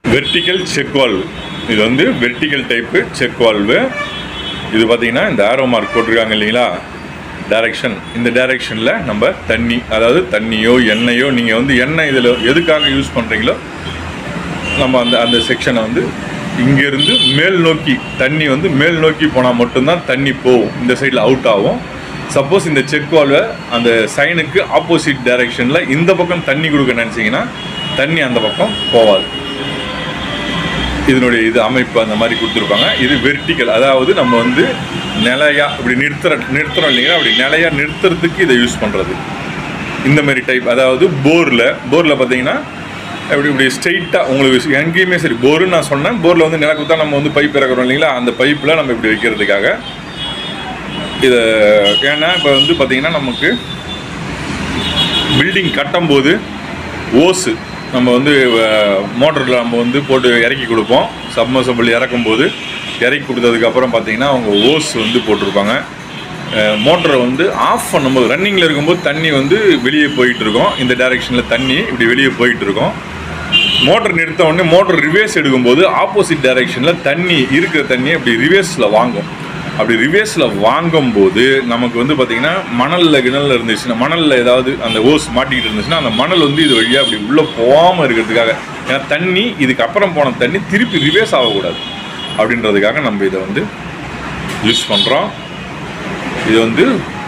vertical check valve இது வந்து vertical type check valve இது பார்த்தீங்கன்னா இந்த ஆரோ மார்க் போட்டிருக்காங்க இல்லைங்களா டைரக்ஷன் இந்த டைரக்ஷனில் நம்ம தண்ணி அதாவது தண்ணியோ எண்ணெயோ நீங்கள் வந்து எண்ணெய் இதில் எதுக்காக யூஸ் பண்ணுறீங்களோ நம்ம அந்த அந்த செக்ஷனை வந்து இங்கேருந்து மேல் நோக்கி தண்ணி வந்து மேல் நோக்கி போனால் மட்டும்தான் தண்ணி போகும் இந்த சைடில் அவுட் ஆகும் சப்போஸ் இந்த செக் வால்வை அந்த சைனுக்கு ஆப்போசிட் டைரக்ஷனில் இந்த பக்கம் தண்ணி கொடுக்க நினச்சிங்கன்னா தண்ணி அந்த பக்கம் போகாது இதனுடைய இது அமைப்பு அந்த மாதிரி கொடுத்துருப்பாங்க இது வெர்டிக்கல் அதாவது நம்ம வந்து நிலையா இப்படி நிறுத்துற நிறுத்துறோம் இல்லைங்களா அப்படி நிலையா நிறுத்துறதுக்கு இதை யூஸ் பண்ணுறது இந்த மாதிரி டைப் அதாவது போரில் போரில் பார்த்தீங்கன்னா இப்படி இப்படி ஸ்ட்ரெயிட்டாக உங்களுக்கு எங்கேயுமே சரி போருன்னு நான் சொன்னேன் போரில் வந்து நிலக்கு தான் நம்ம வந்து பைப் இறக்குறோம் இல்லைங்களா அந்த பைப்பில் நம்ம இப்படி வைக்கிறதுக்காக இதை ஏன்னா இப்போ வந்து பார்த்தீங்கன்னா நமக்கு பில்டிங் கட்டும்போது ஓஸு நம்ம வந்து மோட்டரில் நம்ம வந்து போட்டு இறக்கி கொடுப்போம் சப்மர்சபிள் இறக்கும்போது இறக்கி கொடுத்ததுக்கப்புறம் பார்த்தீங்கன்னா அவங்க ஓஸ் வந்து போட்டிருப்பாங்க மோட்டரை வந்து ஆஃப் பண்ணும்போது ரன்னிங்கில் இருக்கும்போது தண்ணி வந்து வெளியே போயிட்டு இருக்கும் இந்த டைரெக்ஷனில் தண்ணி இப்படி வெளியே போயிட்டு இருக்கும் மோட்டர் நிறுத்த உடனே மோட்டர் ரிவேர்ஸ் எடுக்கும்போது ஆப்போசிட் டைரெக்ஷனில் தண்ணி இருக்கிற தண்ணியை இப்படி ரிவேர்ஸில் வாங்கும் அப்படி ரிவேர்ஸில் வாங்கும்போது நமக்கு வந்து பார்த்திங்கன்னா மணலில் கிணலில் இருந்துச்சுன்னா மணலில் ஏதாவது அந்த ஓஸ் மாட்டிக்கிட்டு இருந்துச்சுன்னா அந்த மணல் வந்து இது வழியாக அப்படி உள்ளே போகாமல் இருக்கிறதுக்காக ஏன்னா தண்ணி இதுக்கு அப்புறம் போன தண்ணி திருப்பி ரிவேர்ஸ் ஆகக்கூடாது அப்படின்றதுக்காக நம்ம இதை வந்து யூஸ் பண்ணுறோம் இது வந்து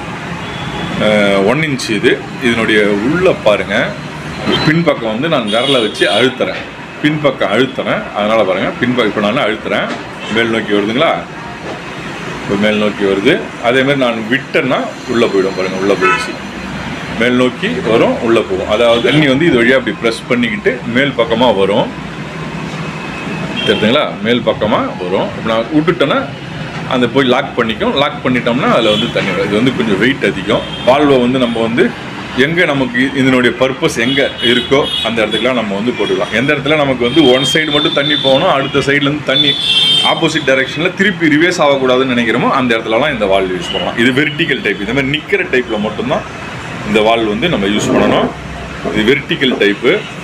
ஒன் இன்ச் இது இதனுடைய உள்ளே பாருங்கள் பின்பக்கம் வந்து நான் விரலை வச்சு அழுத்துறேன் பின்பக்கம் அழுத்துறேன் அதனால் பாருங்கள் பின்பக்கம் இப்போ நான் அழுத்துறேன் மேல் நோக்கி வருதுங்களா இப்போ மேல் நோக்கி வருது அதே மாதிரி நான் விட்டேன்னா உள்ளே போயிடும் பாருங்கள் உள்ளே போயிடுச்சு மேல் நோக்கி வரும் உள்ளே போகும் அதாவது தண்ணி வந்து இது வழியாக அப்படி ப்ரெஸ் பண்ணிக்கிட்டு மேல் பக்கமாக வரும் தெரியுதுங்களா மேல் பக்கமாக வரும் இப்போ நான் விட்டுட்டேன்னா அந்த போய் லாக் பண்ணிக்கும் லாக் பண்ணிட்டோம்னா அதில் வந்து தண்ணி வரும் இது வந்து கொஞ்சம் வெயிட் அதிகம் வால்வை வந்து நம்ம வந்து எங்கே நமக்கு இதனுடைய பர்பஸ் எங்கே இருக்கோ அந்த இடத்துக்குலாம் நம்ம வந்து போட்டுக்கலாம் எந்த இடத்துல நமக்கு வந்து ஒன் சைடு மட்டும் தண்ணி போகணும் அடுத்த சைட்லேருந்து தண்ணி ஆப்போசிட் டைரெக்ஷனில் திருப்பி ரிவேஸ் ஆகக்கூடாதுன்னு நினைக்கிறோமோ அந்த இடத்துலலாம் இந்த வால்வ் யூஸ் பண்ணலாம் இது வெர்டிக்கல் டைப் இந்த மாதிரி நிற்கிற டைப்பில் மட்டும்தான் இந்த வால்வ் வந்து நம்ம யூஸ் பண்ணணும் இது வெர்டிக்கல் டைப்பு